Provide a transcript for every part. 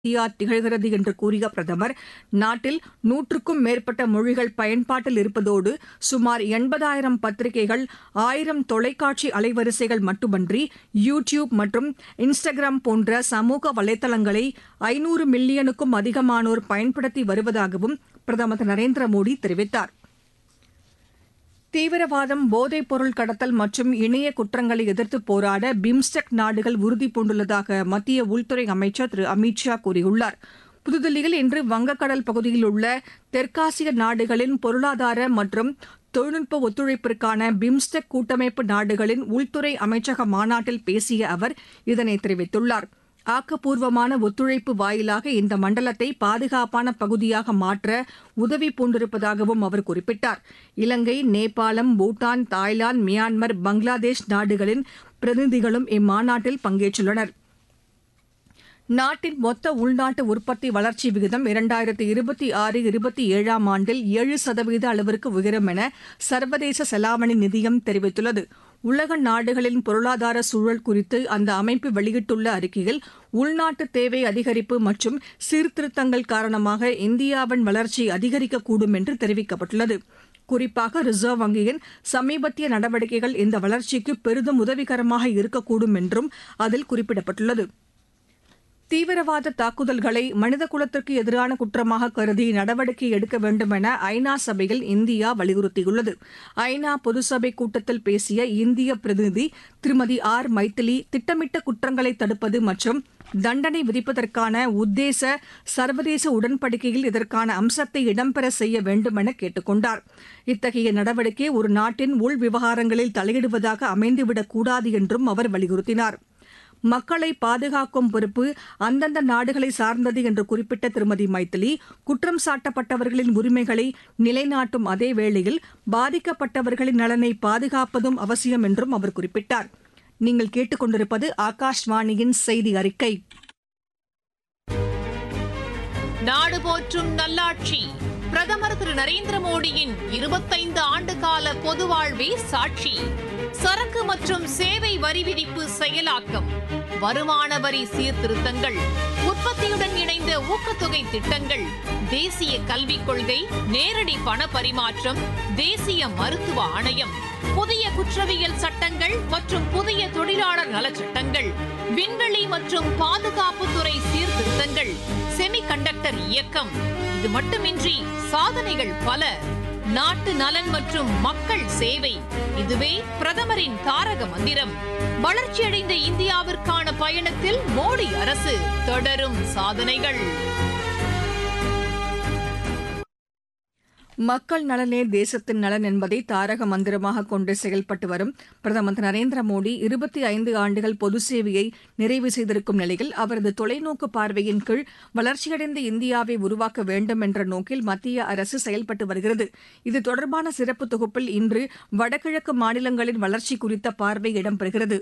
India திகழ்கிறது என்று கூறிய பிரதமர் நாட்டில் நூற்றுக்கும் மேற்பட்ட மொழிகள் பயன்பாட்டில் இருப்பதோடு சுமார் எண்பதாயிரம் பத்திரிகைகள் ஆயிரம் தொலைக்காட்சி அலைவரிசைகள் மட்டுமன்றி யூ டியூப் மற்றும் இன்ஸ்டாகிராம் போன்ற சமூக வலைதளங்களை ஐநூறு மில்லியனுக்கும் அதிகமானோர் பயன்படுத்தி வருவதாகவும் பிரதமர் திரு நரேந்திர மோடி தெரிவித்தார் தீவிரவாதம் போதைப் பொருள் கடத்தல் மற்றும் இணைய குற்றங்களை எதிர்த்து போராட பிம்ஸ்டெக் நாடுகள் உறுதிபூண்டுள்ளதாக மத்திய உள்துறை அமைச்சர் திரு அமித் ஷா கூறியுள்ளார் புதுதில்லியில் இன்று வங்கக்கடல் பகுதியில் உள்ள தெற்காசிய நாடுகளின் பொருளாதார மற்றும் தொழில்நுட்ப ஒத்துழைப்பிற்கான பிம்ஸ்டெக் கூட்டமைப்பு நாடுகளின் உள்துறை அமைச்சக மாநாட்டில் பேசிய அவர் இதனை தெரிவித்துள்ளார் ஆக்கப்பூர்வமான ஒத்துழைப்பு வாயிலாக இந்த மண்டலத்தை பாதுகாப்பான பகுதியாக மாற்ற உதவி பூண்டிருப்பதாகவும் அவர் குறிப்பிட்டார் இலங்கை நேபாளம் பூட்டான் தாய்லாந்து மியான்மர் பங்களாதேஷ் நாடுகளின் பிரதிநிதிகளும் இம்மாநாட்டில் பங்கேற்றுள்ளனர் நாட்டின் மொத்த உள்நாட்டு உற்பத்தி வளர்ச்சி விகிதம் இரண்டாயிரத்தி இருபத்தி ஆறு இருபத்தி ஏழாம் ஆண்டில் ஏழு சதவீத அளவிற்கு உயரும் என சர்வதேச செலாவணி நிதியம் தெரிவித்துள்ளது உலக நாடுகளின் பொருளாதார சூழல் குறித்து அந்த அமைப்பு வெளியிட்டுள்ள அறிக்கையில் உள்நாட்டு தேவை அதிகரிப்பு மற்றும் சீர்திருத்தங்கள் காரணமாக இந்தியாவின் வளர்ச்சி அதிகரிக்கக்கூடும் என்று தெரிவிக்கப்பட்டுள்ளது குறிப்பாக ரிசர்வ் வங்கியின் சமீபத்திய நடவடிக்கைகள் இந்த வளர்ச்சிக்கு பெரிதும் உதவிகரமாக இருக்கக்கூடும் என்றும் அதில் குறிப்பிடப்பட்டுள்ளது தீவிரவாத தாக்குதல்களை மனித குலத்திற்கு எதிரான குற்றமாக கருதி நடவடிக்கை எடுக்க வேண்டும் என ஐநா சபையில் இந்தியா வலியுறுத்தியுள்ளது ஐநா பொதுசபை கூட்டத்தில் பேசிய இந்திய பிரதிநிதி திருமதி ஆர் மைத்திலி திட்டமிட்ட குற்றங்களை தடுப்பது மற்றும் தண்டனை விதிப்பதற்கான உத்தேச சர்வதேச உடன்படிக்கையில் இதற்கான அம்சத்தை இடம்பெற செய்ய வேண்டும் என கேட்டுக் கொண்டார் இத்தகைய நடவடிக்கை ஒரு நாட்டின் உள் விவகாரங்களில் தலையிடுவதாக அமைந்துவிடக் கூடாது என்றும் அவர் வலியுறுத்தினார் மக்களை பாதுகாக்கும் பொறுப்பு அந்தந்த நாடுகளை சார்ந்தது என்று குறிப்பிட்ட திருமதி மைத்திலி குற்றம் சாட்டப்பட்டவர்களின் உரிமைகளை நிலைநாட்டும் அதே வேளையில் பாதிக்கப்பட்டவர்களின் நலனை பாதுகாப்பதும் அவசியம் என்றும் அவர் குறிப்பிட்டார் நீங்கள் கேட்டுக்கொண்டிருப்பது ஆகாஷ்வாணியின் செய்தி அறிக்கை நாடு போற்றும் நல்லாட்சி பிரதமர் திரு நரேந்திர மோடியின் இருபத்தைந்து ஆண்டு கால பொது வாழ்வே சாட்சி சரக்கு மற்றும் சேவை வரி விதிப்பு செயலாக்கம் வருமான வரி சீர்திருத்தங்கள் உற்பத்தியுடன் இணைந்த ஊக்கத்தொகை திட்டங்கள் தேசிய கல்விக் கொள்கை நேரடி பண பரிமாற்றம் தேசிய மருத்துவ ஆணையம் புதிய குற்றவியல் சட்டங்கள் மற்றும் புதிய தொழிலாளர் நலச்சட்டங்கள் விண்வெளி மற்றும் பாதுகாப்புத்துறை சீர்திருத்தங்கள் செமிகண்டக்டர் இயக்கம் இது மட்டுமின்றி சாதனைகள் பல நாட்டு நலன் மற்றும் மக்கள் சேவை இதுவே பிரதமரின் தாரக மந்திரம் வளர்ச்சியடைந்த இந்தியாவிற்கான பயணத்தில் மோடி அரசு தொடரும் சாதனைகள் மக்கள் நலனே தேசத்தின் நலன் என்பதை தாரக மந்திரமாக கொண்டு செயல்பட்டு வரும் பிரதமர் திரு நரேந்திர மோடி இருபத்தி ஐந்து ஆண்டுகள் பொது சேவையை நிறைவு செய்திருக்கும் நிலையில் அவரது தொலைநோக்கு பார்வையின் கீழ் வளர்ச்சியடைந்த இந்தியாவை உருவாக்க வேண்டும் என்ற நோக்கில் மத்திய அரசு செயல்பட்டு வருகிறது இது தொடர்பான சிறப்பு தொகுப்பில் இன்று வடகிழக்கு மாநிலங்களின் வளர்ச்சி குறித்த பார்வை இடம்பெறுகிறது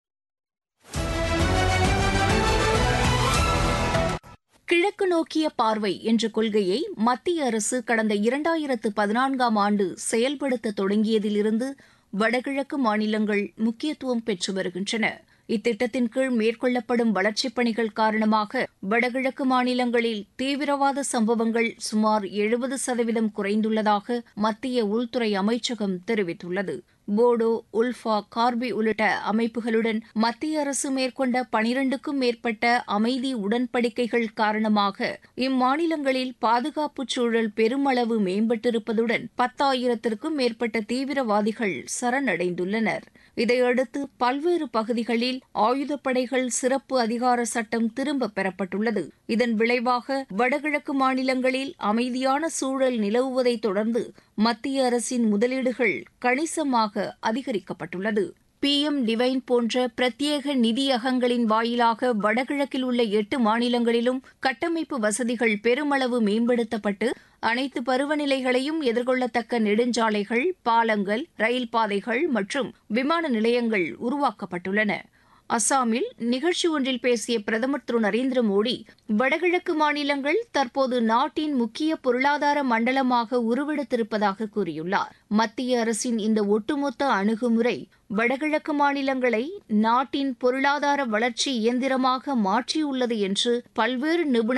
கிழக்கு நோக்கிய பார்வை என்ற கொள்கையை மத்திய அரசு கடந்த இரண்டாயிரத்து பதினான்காம் ஆண்டு செயல்படுத்த தொடங்கியதிலிருந்து வடகிழக்கு மாநிலங்கள் முக்கியத்துவம் பெற்று வருகின்றன இத்திட்டத்தின் கீழ் மேற்கொள்ளப்படும் வளர்ச்சிப் பணிகள் காரணமாக வடகிழக்கு மாநிலங்களில் தீவிரவாத சம்பவங்கள் சுமார் எழுபது சதவீதம் குறைந்துள்ளதாக மத்திய உள்துறை அமைச்சகம் தெரிவித்துள்ளது போடோ உல்ஃபா கார்பி உள்ளிட்ட அமைப்புகளுடன் மத்திய அரசு மேற்கொண்ட பனிரண்டுக்கும் மேற்பட்ட அமைதி உடன்படிக்கைகள் காரணமாக இம்மாநிலங்களில் பாதுகாப்பு சூழல் பெருமளவு மேம்பட்டிருப்பதுடன் பத்தாயிரத்திற்கும் மேற்பட்ட தீவிரவாதிகள் சரணடைந்துள்ளனர் இதையடுத்து பல்வேறு பகுதிகளில் ஆயுதப்படைகள் சிறப்பு அதிகார சட்டம் திரும்பப் பெறப்பட்டுள்ளது இதன் விளைவாக வடகிழக்கு மாநிலங்களில் அமைதியான சூழல் நிலவுவதை தொடர்ந்து மத்திய அரசின் முதலீடுகள் கணிசமாக அதிகரிக்கப்பட்டுள்ளது பி எம் டிவைன் போன்ற பிரத்யேக நிதியகங்களின் வாயிலாக வடகிழக்கில் உள்ள எட்டு மாநிலங்களிலும் கட்டமைப்பு வசதிகள் பெருமளவு மேம்படுத்தப்பட்டு அனைத்து பருவநிலைகளையும் எதிர்கொள்ளத்தக்க நெடுஞ்சாலைகள் பாலங்கள் ரயில் பாதைகள் மற்றும் விமான நிலையங்கள் உருவாக்கப்பட்டுள்ளன அசாமில் நிகழ்ச்சி ஒன்றில் பேசிய பிரதமர் திரு நரேந்திர மோடி வடகிழக்கு மாநிலங்கள் தற்போது நாட்டின் முக்கிய பொருளாதார மண்டலமாக உருவெடுத்திருப்பதாக கூறியுள்ளார் மத்திய அரசின் இந்த ஒட்டுமொத்த அணுகுமுறை வடகிழக்கு மாநிலங்களை நாட்டின் பொருளாதார வளர்ச்சி இயந்திரமாக மாற்றியுள்ளது என்று பல்வேறு நிபுணர்